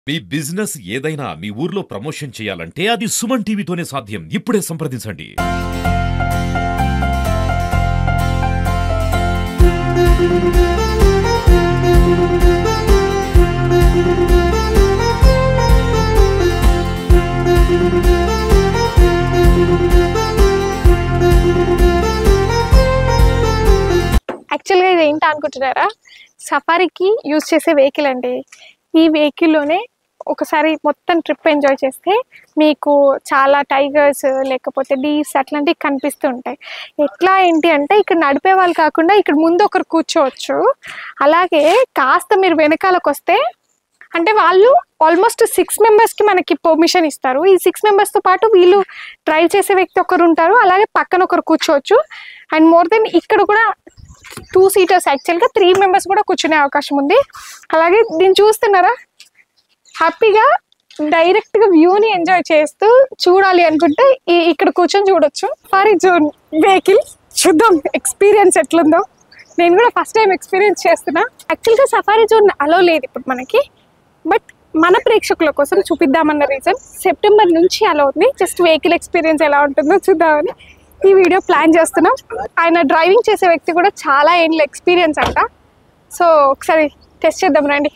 మీ business ఏదైనా మీ ఊర్లో promotion చేయాలంటే అది సుమన్ టీవీతోనే సాధ్యం ఇప్పుడే సంప్రదించండి యాక్చువల్గా ఇది ఏంటి అనుకుంటున్నారా సఫారీకి యూజ్ చేసే వెహికల్ అండి ఈ వెహికల్లోనే ఒకసారి మొత్తం ట్రిప్ ఎంజాయ్ చేస్తే మీకు చాలా టైగర్స్ లేకపోతే డీర్స్ అట్లాంటివి కనిపిస్తూ ఉంటాయి ఎట్లా ఏంటి అంటే ఇక్కడ నడిపే వాళ్ళు కాకుండా ఇక్కడ ముందు ఒకరు కూర్చోవచ్చు అలాగే కాస్త మీరు వెనకాలకు వస్తే అంటే వాళ్ళు ఆల్మోస్ట్ సిక్స్ మెంబర్స్కి మనకి పర్మిషన్ ఇస్తారు ఈ సిక్స్ మెంబర్స్తో పాటు వీళ్ళు డ్రైవ్ చేసే వ్యక్తి ఒకరు ఉంటారు అలాగే పక్కన ఒకరు కూర్చోవచ్చు అండ్ మోర్ దెన్ ఇక్కడ కూడా టూ సీటర్స్ యాక్చువల్గా త్రీ మెంబర్స్ కూడా కూర్చునే అవకాశం ఉంది అలాగే దీన్ని చూస్తున్నారా హ్యాపీగా డైరెక్ట్గా వ్యూని ఎంజాయ్ చేస్తూ చూడాలి అనుకుంటే ఈ- ఇక్కడ కూర్చొని చూడొచ్చు ఫారీ జోన్ వెహికల్ చూద్దాం ఎక్స్పీరియన్స్ ఎట్లుందో నేను కూడా ఫస్ట్ టైం ఎక్స్పీరియన్స్ చేస్తున్నా యాక్చువల్గా సఫారీ జోన్ అలో లేదు ఇప్పుడు మనకి బట్ మన ప్రేక్షకుల కోసం చూపిద్దామన్న రీజన్ సెప్టెంబర్ నుంచి అలా ఉంది జస్ట్ వెహికల్ ఎక్స్పీరియన్స్ ఎలా ఉంటుందో చూద్దామని ఈ వీడియో ప్లాన్ చేస్తున్నాం ఆయన డ్రైవింగ్ చేసే వ్యక్తి కూడా చాలా ఏండ్ల ఎక్స్పీరియన్స్ అంట సో ఒకసారి టెస్ట్ చేద్దాం రండి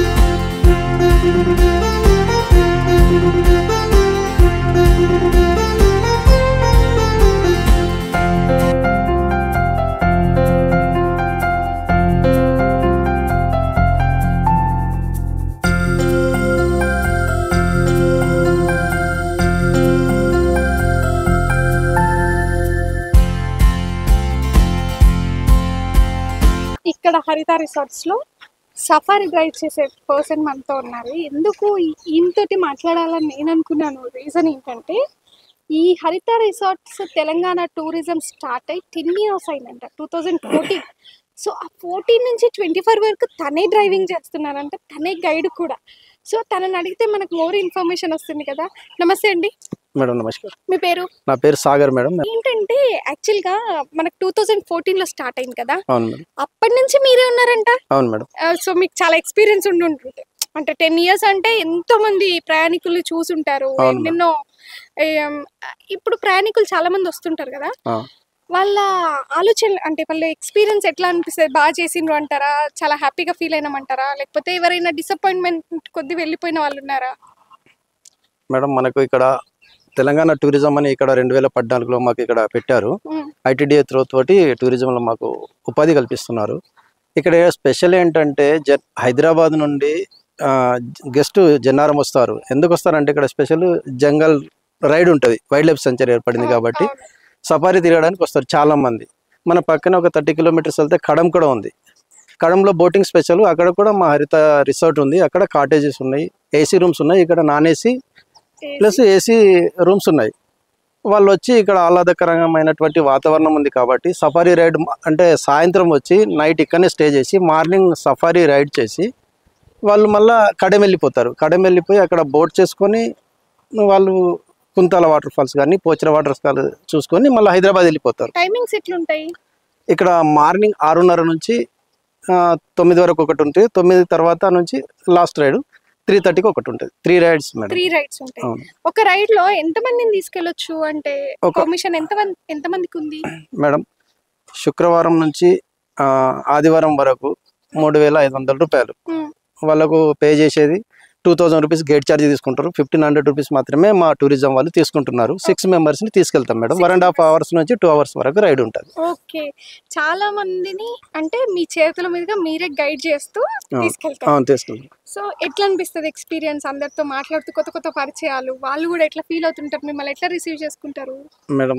ఇక్కడ హరిత రిసార్ట్స్ లో సఫారీ డ్రైవ్ చేసే పర్సన్ మనతో ఉన్నారు ఎందుకు ఈ- ఈయనతోటి మాట్లాడాలని నేను అనుకున్నాను రీజన్ ఏంటంటే ఈ Haritha resorts Telangana tourism start అయ్యి టెన్ ఇయర్స్ అయిందంట టూ థౌజండ్ ఫోర్టీన్ సో ఆ ఫోర్టీన్ నుంచి ట్వంటీ ఫోర్ వరకు తనే డ్రైవింగ్ చేస్తున్నారంట తనే గైడ్ కూడా సో తనని అడిగితే మనకు మోర్ ఇన్ఫర్మేషన్ వస్తుంది కదా నమస్తే అండి మేడం నమస్కారం మీ పేరు నా పేరు సాగర్ మేడం ఏంటంటే యాక్చువల్గా మనకు టూ థౌజండ్ ఫోర్టీన్లో స్టార్ట్ అయింది కదా అవును మేడం అప్పటి నుంచి మీరే ఉన్నారంట అవును మేడం సో మీకు చాలా ఎక్స్పీరియన్స్ ఉండి ఉంటుంది అంటే టెన్ ఇయర్స్ అంటే ఎంతో మంది ప్రయాణికులు చూసుంటారు అవును. ఎన్నెన్నో ఏం, ఇప్పుడు ప్రయాణికులు చాలా మంది వస్తుంటారు కదా ఆ. వాళ్ళ ఆలోచన అంటే వాళ్ళ ఎక్స్పీరియన్స్ ఎట్లా అనిపిస్తుంది బాగా చేసిండ్రు అంటారా చాలా హ్యాపీగా ఫీల్ అయినామంటారా లేకపోతే ఎవరైనా డిసప్పాయింట్మెంట్ కొద్ది వెళ్ళిపోయిన వాళ్ళు ఉన్నారా మేడం మనకు ఇక్కడ తెలంగాణ టూరిజం అని ఇక్కడ రెండు వేల పద్నాలుగులో మాకు ఇక్కడ పెట్టారు ఉమ్, ఐటీడీఏ త్రో తోటి టూరిజంలో మాకు ఉపాధి కల్పిస్తున్నారు ఇక్కడ స్పెషల్ ఏంటంటే జ హైదరాబాద్ నుండి గెస్ట్ జన్నారం వస్తారు ఎందుకు వస్తారంటే ఇక్కడ స్పెషల్ జంగల్ రైడ్ ఉంటుంది వైల్డ్ లైఫ్ సెంచరీ ఏర్పడింది కాబట్టి అవును. సఫారీ తిరగడానికి వస్తారు చాలా మంది మన పక్కన ఒక థర్టీ కిలోమీటర్స్ వెళ్తే కడం కూడా ఉంది కడంలో బోటింగ్ స్పెషల్ అక్కడ కూడా మా హరిత రిసార్ట్ ఉంది అక్కడ కాటేజెస్ ఉన్నాయి ఏసీ రూమ్స్ ఉన్నాయి ఇక్కడ non AC plus AC rooms ఉన్నాయి వాళ్ళు వచ్చి ఇక్కడ ఆహ్లాదకరమైనటువంటి వాతావరణం ఉంది కాబట్టి సఫారీ రైడ్ మ- అంటే సాయంత్రం వచ్చి నైట్ ఇక్కడనే స్టే చేసి మార్నింగ్ సఫారీ రైడ్ చేసి వాళ్ళు మళ్ళా కడెం వెళ్ళిపోతారు కడెం వెళ్ళిపోయి అక్కడ బోట్ చేసుకొని వాళ్ళు కుంతాల వాటర్ ఫాల్స్ కానీ పోచర వాటర్ ఫాల్స్ చూసుకొని మళ్ళీ హైదరాబాద్ వెళ్ళిపోతారు టైమింగ్స్ ఎట్లుంటాయి ఇక్కడ మార్నింగ్ ఆరున్నర నుంచి ఆ, తొమ్మిది వరకు ఒకటి ఉంటుంది తొమ్మిది తర్వాత నుంచి లాస్ట్ రైడ్ త్రీ థర్టీకి ఒకటి ఉంటుంది three rides madam three rides ఉంటాయి అవును ఒక రైడ్ లో ఎంత మందిని తీసుకెళ్లొచ్చు అంటే ఒక- పర్మిషన్ ఎంత మంది ఎంత మందికి ఉంది మేడం శుక్రవారం నుంచి ఆ, ఆదివారం వరకు మూడు వేల ఐదు వందల రూపాయలు ఉమ్, వాళ్ళకు పే చేసేది two thousand rupees gate charge తీసుకుంటారు ఫిఫ్టీన్ హండ్రెడ్ రూపీస్ మాత్రమే మా టూరిజం వాళ్ళు తీసుకుంటున్నారు సిక్స్ మెంబర్స్ని తీసుకెళ్తాం madam one and half hours నుంచి టూ అవర్స్ వరకు రైడ్ ఉంటుంది ఓకే చాలా మందిని అంటే మీ చేతుల మీదుగా మీరే గైడ్ చేస్తూ తీసుకెళ్తారు అవును తీసుకెళ్తాం సో ఎట్లా అనిపిస్తుంది ఎక్స్పీరియన్స్ అందరితో మాట్లాడుతూ కొత్త కొత్త పరిచయాలు వాళ్ళు కూడా ఎట్లా ఫీల్ అవుతుంటారు మిమ్మల్ని ఎట్లా రిసీవ్ చేసుకుంటారు మేడం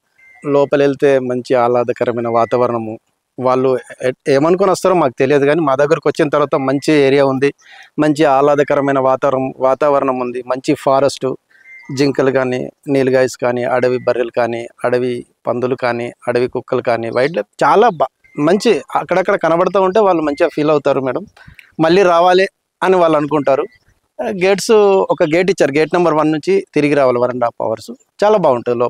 లోపల వెళ్తే మంచి ఆహ్లాదకరమైన వాతావరణము వాళ్ళు ఎ- ఏమనుకొని వస్తారో మాకు తెలియదు కానీ మా దగ్గరకు వచ్చిన తర్వాత మంచి ఏరియా ఉంది మంచి ఆహ్లాదకరమైన వాతావరణం వాతావరణం ఉంది మంచి ఫారెస్ట్ జింకలు కానీ నీలగాయస్ కానీ అడవి బర్రెలు కానీ అడవి పందులు కానీ అడవి కుక్కలు కానీ వైల్డ్ లైఫ్ చాలా బా మంచి అక్కడక్కడ కనబడుతూ ఉంటే వాళ్ళు మంచిగా ఫీల్ అవుతారు మేడం మళ్ళీ రావాలి అని వాళ్ళు అనుకుంటారు గేట్స్ ఒక గేట్ ఇచ్చారు గేట్ నెంబర్ వన్ నుంచి తిరిగి రావాలి వన్ అండ్ హాఫ్ అవర్స్ చాలా బాగుంటుంది లోపల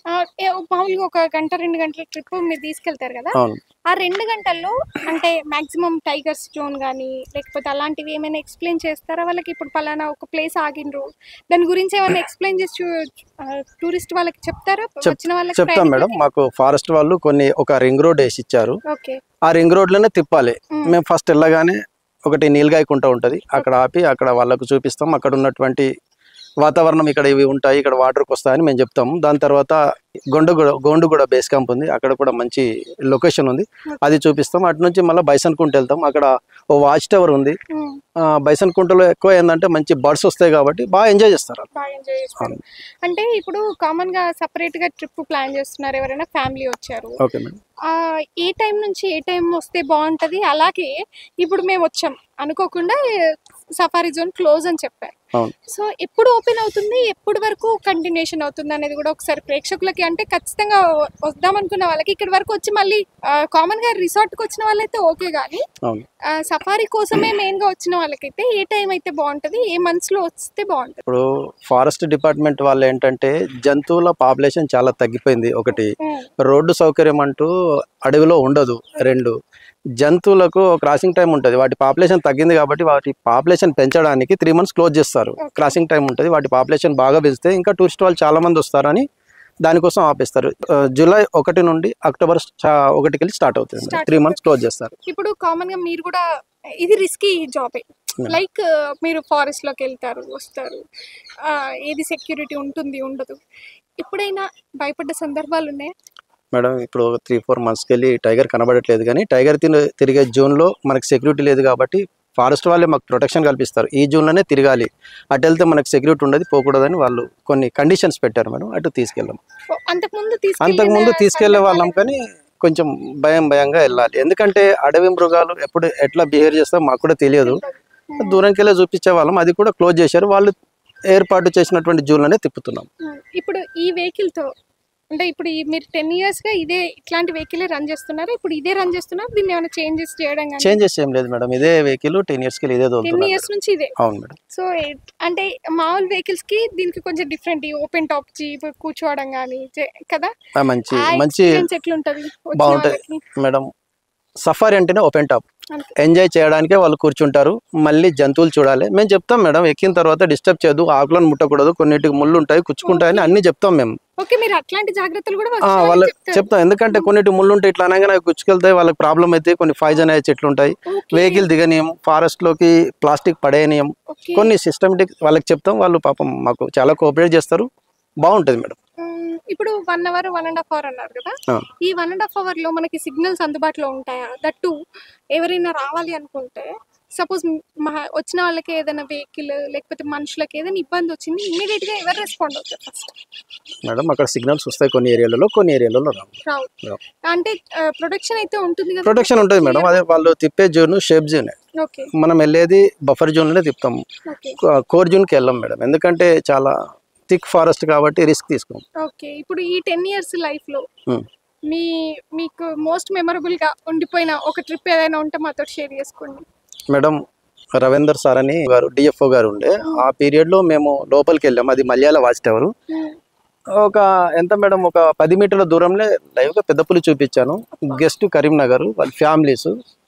ఆ, ఏ- మామూలుగా ఒక గంట రెండు గంటల ట్రిప్ మీరు తీసుకెళ్తారు కదా అవును ఆ రెండు గంటల్లో అంటే మాక్సిమం టైగర్స్ జోన్ కానీ లేకపోతే అలాంటివి ఏమైనా ఎక్స్ప్లెయిన్ చేస్తారా వాళ్ళకి ఇప్పుడు పలానా ఒక ప్లేస్ ఆగిండ్రు దాని గురించి ఏమైనా ఎక్స్ప్లెయిన్ చేసి టూరిస్ట్ వాళ్ళకి చెప్తారా చెప్- వచ్చిన వాళ్ళకి చెప్తాం మేడం మాకు ఫారెస్ట్ వాళ్ళు కొన్ని ఒక రింగ్ రోడ్ వేసి ఇచ్చారు ఓకే ఆ రింగ్ రోడ్లోనే తిప్పాలి మ్మ్. మేము ఫస్ట్ వెళ్ళగానే ఒకటి నీలగాయ కుంట ఉంటుంది అక్కడ ఆపి అక్కడ వాళ్ళకు చూపిస్తాం అక్కడ ఉన్నటువంటి వాతావరణం ఇక్కడ ఇవి ఉంటాయి ఇక్కడ వాటర్కి వస్తాయని మేము చెప్తాము దాని తర్వాత గొండుగూడ గోండుగూడ బేస్ క్యాంప్ ఉంది అక్కడ కూడా మంచి లొకేషన్ ఉంది అది చూపిస్తాం అటు నుంచి మళ్ళీ బైసన్ కుంట వెళ్తాం అక్కడ ఓ వాచ్ టవర్ ఉంది ఆ, బైసన్ కుంటలో ఎక్కువ ఏంటంటే మంచి బర్డ్స్ వస్తాయి కాబట్టి బాగా ఎంజాయ్ చేస్తారు వాళ్ళు. బాగా ఎంజాయ్ చేస్తారు అంటే ఇప్పుడు కామన్ గా సపరేట్ గా ట్రిప్ ప్లాన్ చేస్తున్నారు ఎవరైనా ఫ్యామిలీ వచ్చారు ఓకే మేడం ఆ ఏ టైం నుంచి ఏ టైం వస్తే బాగుంటది అలాగే ఇప్పుడు మేము వచ్చాం అనుకోకుండా సఫారీ జోన్ క్లోజ్ అని చెప్పారు అవును. సో ఎప్పుడు ఓపెన్ అవుతుంది ఎప్పుడు వరకు కంటిన్యూషన్ అవుతుంది అనేది కూడా ఒకసారి ప్రేక్షకులకి అంటే ఖచ్చితంగా వ- వద్దాం అనుకున్న వాళ్ళకి ఇక్కడ వరకు వచ్చి మళ్ళీ కామన్ గా రిసార్ట్ కి వచ్చిన వాళ్ళైతే ఓకే కానీ అవును సఫారీ కోసమే మెయిన్ గా వచ్చిన వాళ్ళకైతే ఏ టైం అయితే బాగుంటది ఏ మంత్స్ లో వస్తే బాగుంటది ఇప్పుడు ఫారెస్ట్ డిపార్ట్మెంట్ వాళ్ళు ఏంటంటే జంతువుల పాపులేషన్ చాలా తగ్గిపోయింది ఒకటి ఉమ్, రోడ్డు సౌకర్యం అంటూ అడవిలో ఉండదు రెండు జంతువులకు క్రాసింగ్ టైం ఉంటుంది వాటి పాపులేషన్ తగ్గింది కాబట్టి వాటి పాపులేషన్ పెంచడానికి త్రీ మంత్స్ క్లోజ్ చేస్తారు Okay. క్రాసింగ్ టైం ఉంటుంది వాటి పాపులేషన్ బాగా పెంచితే ఇంకా టూరిస్ట్ వాళ్ళు చాలా మంది వస్తారని దానికోసం ఆపేస్తారు ఆ, జూలై ఒకటి నుండి అక్టోబర్ స్టా- ఒకటికి వెళ్ళి స్టార్ట్ అవుతుంది Start త్రీ మంత్స్ క్లోజ్ చేస్తారు ఇప్పుడు కామన్ గా మీరు కూడా ఇది రిస్కీ జాబే Yeah. లైక్ మీరు ఫారెస్ట్ లోకి వెళ్తారు వస్తారు ఆ, ఏది సెక్యూరిటీ ఉంటుంది ఉండదు ఎప్పుడైనా భయపడ్డ సందర్భాలు ఉన్నాయా మేడం ఇప్పుడు త్రీ ఫోర్ మంత్స్కి వెళ్ళి టైగర్ కనబడట్లేదు కానీ టైగర్ తిన- తిరిగే జూన్లో మనకి సెక్యూరిటీ లేదు కాబట్టి ఫారెస్ట్ వాళ్ళే మాకు ప్రొటెక్షన్ కల్పిస్తారు ఈ జూన్లోనే తిరగాలి అటు వెళ్తే మనకి సెక్యూరిటీ ఉండదు పోకూడదని వాళ్ళు కొన్ని కండిషన్స్ పెట్టారు మేడం అటు తీసుకెళ్ళాం ఓ, అంతకుముందు అంతకుముందు తీసుకెళ్ళిన తీసుకెళ్లే వాళ్ళం సందర్భాలు కానీ కొంచెం భయం భయంగా వెళ్ళాలి ఎందుకంటే అడవి మృగాలు ఎప్పుడు ఎట్లా బిహేవ్ చేస్తారో మాకు కూడా తెలియదు ఉమ్, దూరంకి వెళ్ళి చూపించే వాళ్ళం అది కూడా క్లోజ్ చేశారు వాళ్ళు ఏర్పాటు చేసినటువంటి జూన్లోనే తిప్పుతున్నాం ఉమ్. ఇప్పుడు ఈ వెహికల్ తో అంటే ఇప్పుడు ఈ మీరు టెన్ ఇయర్స్ గా ఇదే ఇట్లాంటి వెహికల్ రన్ చేస్తున్నారు ఇప్పుడు ఇదే రన్ చేస్తున్నారు దీన్ని ఏమైనా చేంజెస్ చేయడం కానీ చేంజెస్ ఏం లేదు మేడం ఇదే వెహికల్ టెన్ ఇయర్స్ కి ఇదే టెన్ తోలుతున్నారు ఇయర్స్ నుంచి ఇదే అవును మేడం సో అంటే మామూలు వెహికల్స్ కి దీనికి కొంచెం డిఫరెంట్ ఈ ఓపెన్ టాప్ జీప్ కూర్చోవడం కానీ కదా ఆ, మంచి ఆ మంచి ఎక్స్పీరియన్స్ ఎట్లుంటది వచ్చిన బాగుంటది. వాళ్ళకి? మేడం సఫారీ అంటేనే ఓపెన్ టాప్ అంతే. ఎంజాయ్ చేయడానికే వాళ్ళు కూర్చుంటారు మళ్ళీ జంతువులు చూడాలి మేము చెప్తాం మేడం ఎక్కిన తర్వాత డిస్టర్బ్ చేయదు ఆకులను ముట్టకూడదు కొన్నిటికి ముళ్ళు ఉంటాయి కుచ్చుకుంటాయని అన్ని చెప్తాం మేము ఓకే మీరు అట్లాంటి జాగ్రత్తలు కూడా ఆ, వచ్చిన వాళ్ళకి వాళ్ళకి చెప్తారు. చెప్తాం ఎందుకంటే కొన్నిటి ముళ్ళు ఉంటాయి ఇట్లా అనగానే అవి గుచ్చుకెళ్తాయి వాళ్ళకి ప్రాబ్లం అయితే కొన్ని ఫైజన్ అయ్యే చెట్లు ఉంటాయి ఓకే, వెహికల్ దిగనీయం ఫారెస్ట్ లోకి ప్లాస్టిక్ పడేయనీయం ఓకే. కొన్ని సిస్టమేటిక్ వాళ్ళకి చెప్తాం వాళ్ళు పాపం మాకు చాలా కోఆపరేట్ చేస్తారు బాగుంటుంది మేడం ఉమ్, ఇప్పుడు one hour one and half hour అన్నారు కదా ఆ. ఈ వన్ అండ్ హాఫ్ అవర్ లో మనకి సిగ్నల్స్ అందుబాటులో ఉంటాయా దట్టు ఎవరైనా రావాలి అనుకుంటే సపోజ్ వచ్చిన వాళ్ళకి ఏదైనా వెహికల్ లేకపోతే మనుషులకి ఏదైనా ఇబ్బంది వచ్చింది ఇమీడియట్ గా ఎవరు రెస్పాండ్ అవుతారు ఫస్ట్ మేడం అక్కడ సిగ్నల్స్ వస్తాయి కొన్ని ఏరియాలలో కొన్ని ఏరియాలలో రావు రావు రావు. అంటే ప్రొటెక్షన్ అయితే ఉంటుంది కదా ప్రొటెక్షన్ ఉంటుంది మేడం అదే వాళ్ళు తిప్పే జోన్ షేప్ జోన్ ఓకే మనం వెళ్ళేది బఫర్ జోన్లోనే తిప్పుతాం ఓకే కోర్ జోన్కి వెళ్ళాం మేడం ఎందుకంటే చాలా థిక్ ఫారెస్ట్ కాబట్టి రిస్క్ తీసుకోం ఓకే ఇప్పుడు ఈ టెన్ ఇయర్స్ లైఫ్ లో Hmm. మీ మీకు మోస్ట్ మెమరబుల్ గా ఉండిపోయిన ఒక ట్రిప్ ఏదైనా ఉంటే మాతో షేర్ చేసుకోండి మేడం రవీందర్ సార్ అని గారు డిఎఫ్ఓ గారు ఉండే ఆ పీరియడ్లో మేము లోపలికి వెళ్ళాం అది మలయాళ వాచ్ టవర్ Hmm. ఒక ఎంత మేడం ఒక పది మీటర్ల దూరంలో లైవ్గా పెద్ద పులి చూపించాను గెస్ట్ కరీంనగర్ వాళ్ళ ఫ్యామిలీస్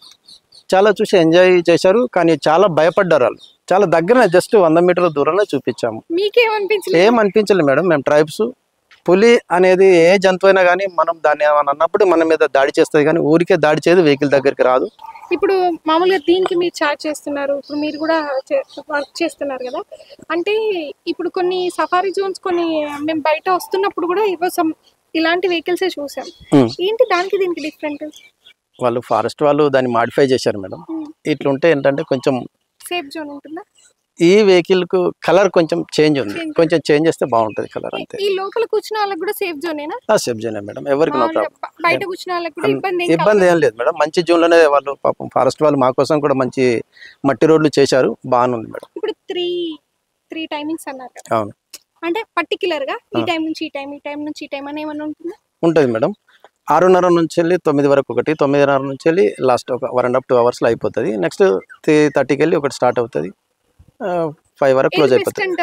చాలా చూసి ఎంజాయ్ చేశారు కానీ చాలా భయపడ్డారు వాళ్ళు చాలా దగ్గర జస్ట్ వంద మీటర్ల దూరంలో చూపించాము మీకేమనిపించలేదు ఏం అనిపించలేదు మేడం మేము ట్రైబ్స్ పులి అనేది ఏ జంతువు అయినా కానీ మనం దాన్ని ఏమన్నా అన్నప్పుడు మన మీద దాడి చేస్తుంది కానీ ఊరికే దాడి చేయదు వెహికల్ దగ్గరికి రాదు ఇప్పుడు మామూలుగా దీనికి మీరు చార్జ్ చేస్తున్నారు ఇప్పుడు మీరు కూడా వర్క్ చేస్తున్నారు కదా అంటే ఇప్పుడు కొన్ని సఫారీ జోన్స్ కొన్ని మేము బయట వస్తున్నప్పుడు కూడా ఇవ్వ some ఇలాంటి వెహికల్సే చూసాం Hmm. ఏంటి దానికి దీనికి డిఫరెంట్ వాళ్ళు ఫారెస్ట్ వాళ్ళు దాన్ని మాడిఫై చేశారు మేడం ఇట్లుంటే ఏంటంటే కొంచెం సేఫ్ జోన్ ఉంటుందా ఈ వెహికల్ కు కలర్ కొంచెం చేంజ్ ఉంది Change. కొంచెం చేంజ్ చేస్తే బాగుంటుంది కలర్ అంతే ఈ లోపల కూర్చున్న వాళ్ళకి కూడా సేఫ్ జోనేనా ఆ సేఫ్ చేయలే మేడం ఎవరికి నో మామూలుగా ప్రాబ్లం బ- బయట కూర్చున్న వాళ్ళకి కూడా ఇబ్బంది ఏం ఇబ్బంది ఏం లేదు మేడం మంచి జూన్ లోనే వాళ్ళు పాపం ఫారెస్ట్ వాళ్ళు మా కోసం కూడా మంచి మట్టి రోడ్లు చేశారు బాగుంది మేడం ఇప్పుడు త్రీ త్రీ టైమింగ్స్ అన్నారు కదా అవును అంటే పర్టికులర్ గా ఈ ఆ. టైం నుంచి ఈ టైం ఈ టైం నుంచి ఈ టైం అని ఏమన్నా ఉంటుందా ఉంటుంది మేడం ఆరున్నర నుంచి వెళ్ళి తొమ్మిది వరకు ఒకటి తొమ్మిదిన్నర నుంచి వెళ్ళి లాస్ట్ ఒక వన్ అండ్ హాఫ్ టూ అవర్స్లో అయిపోతుంది నెక్స్ట్ త్రీ థర్టీకి వెళ్ళి ఒకటి స్టార్ట్ అవుతుంది ఫైవ్ వరకు క్లోజ్ ఏది బెస్ట్ అయిపోతుంది అంటారు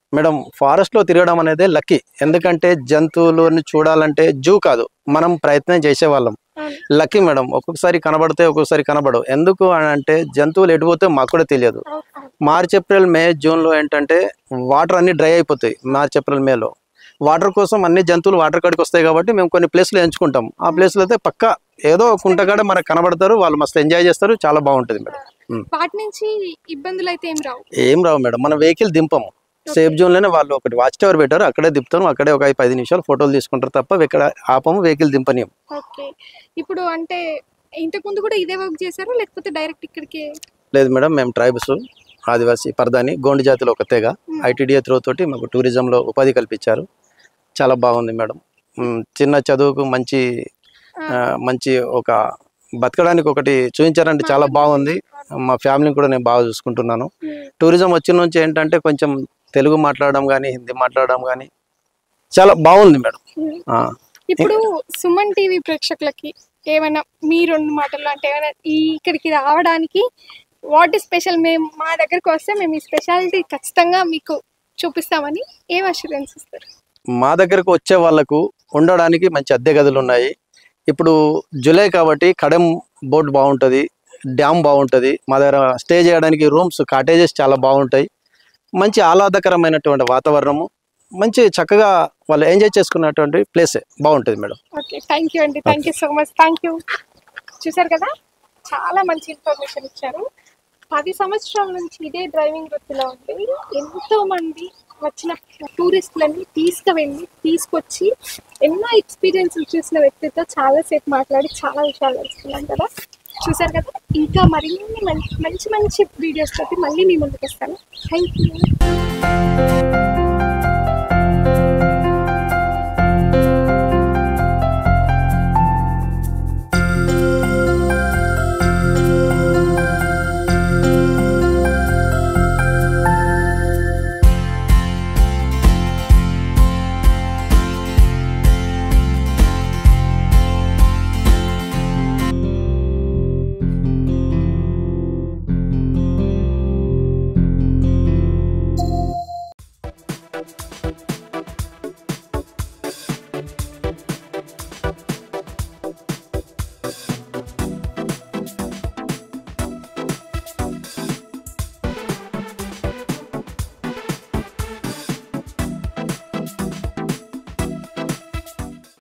మేడం ఫారెస్ట్ లో తిరగడం అనేది లక్కీ ఎందుకంటే జంతువులను చూడాలంటే జూ కాదు మనం ప్రయత్నం చేసేవాళ్ళం అవును. లక్కీ మేడం ఒక్కొక్కసారి కనబడితే ఒక్కొక్కసారి కనబడవు ఎందుకు అని అంటే జంతువులు ఎటుపోతే మాకు కూడా తెలియదు అవును, అవును. మార్చ్ ఏప్రిల్ మే జూన్ లో ఏంటంటే వాటర్ అన్ని డ్రై అయిపోతాయి మార్చ్ ఏప్రిల్ మేలో వాటర్ కోసం అన్ని జంతువులు వాటర్ కాడికి వస్తాయి కాబట్టి మేము కొన్ని ప్లేస్లు ఎంచుకుంటాం ఆ ప్లేస్లో అయితే పక్క ఏదో ఒక కుంటకాడ మనకు కనబడతారు వాళ్ళు మస్తు ఎంజాయ్ చేస్తారు చాలా బాగుంటుంది మేడం ఉమ్. వాటి నుంచి ఇబ్బందులు అయితే ఏం రావు ఏం రావు మేడం మన వెహికల్ దింపము సేఫ్ జోన్ లోనే వాళ్ళు ఒకటి వాచ్ టవర్ పెట్టారు అక్కడే దింపుతాం అక్కడే ఒక ఐదు పది నిమిషాలు ఫోటోలు తీసుకుంటారు తప్ప ఇక్కడ ఆపము వెహికల్ దింపనీయం ఓకే ఇప్పుడు అంటే ఇంతకు ముందు కూడా ఇదే వర్క్ చేశారా లేకపోతే డైరెక్ట్ ఇక్కడికి లేదు మేడం మేము ట్రైబ్స్ ఆదివాసీ పరదాని గోండి జాతిలో ఒక తెగ Hmm. ఐటీడీఏ త్రో తోటి మాకు టూరిజంలో ఉపాధి కల్పించారు చాలా బాగుంది మేడం ఉమ్, చిన్న చదువుకు మంచి ఆ, మంచి ఒక బతకడానికి ఒకటి చూపించారంటే చాలా బాగుంది మా ఫ్యామిలీని కూడా నేను బాగా చూసుకుంటున్నాను టూరిజం వచ్చిన నుంచి ఏంటంటే కొంచెం తెలుగు మాట్లాడడం కానీ హిందీ మాట్లాడడం కానీ చాలా బాగుంది మేడం ఆ, ఇప్పుడు సుమన్ టీవీ ప్రేక్షకులకి ఏమైనా మీ రెండు మాటల్లో అంటే ఏమైనా ఈ ఇక్కడికి రావడానికి వాట్ ఈస్ స్పెషల్ మేము మా దగ్గరకు వస్తే మేము ఈ స్పెషాలిటీ ఖచ్చితంగా మీకు చూపిస్తామని ఏం అష్యూరెన్స్ ఇస్తారు మా దగ్గరకు వచ్చే వాళ్ళకు ఉండడానికి మంచి అద్దె గదులు ఉన్నాయి ఇప్పుడు జూలై కాబట్టి కడెం బోట్ బాగుంటుంది డ్యామ్ బాగుంటుంది మా దగ్గర స్టే చేయడానికి రూమ్స్ కాటేజెస్ చాలా బాగుంటాయి మంచి ఆహ్లాదకరమైనటువంటి వాతావరణము మంచి చక్కగా వాళ్ళు ఎంజాయ్ చేసుకున్నటువంటి ప్లేసే బాగుంటుంది మేడం ఓకే థ్యాంక్ యూ అండి thank you so much thank you చూసారు కదా చాలా మంచి ఇన్ఫర్మేషన్ ఇచ్చారు పది సంవత్సరాల నుంచి ఇదే డ్రైవింగ్ వృత్తిలో ఉండి ఎంతో మంది వచ్చిన టూరిస్టులని తీసుకువెళ్ళి తీసుకొచ్చి ఎన్నో ఎక్స్పీరియన్స్ చూసిన వ్యక్తితో చాలాసేపు మాట్లాడి చాలా విషయాలు తెలుసుకున్నాం కదా చూసారు కదా ఇంకా మరిన్ని మంచి మంచి మంచి వీడియోస్ తోటి మళ్ళీ మీ ముందుకు వస్తాను థ్యాంక్ యూ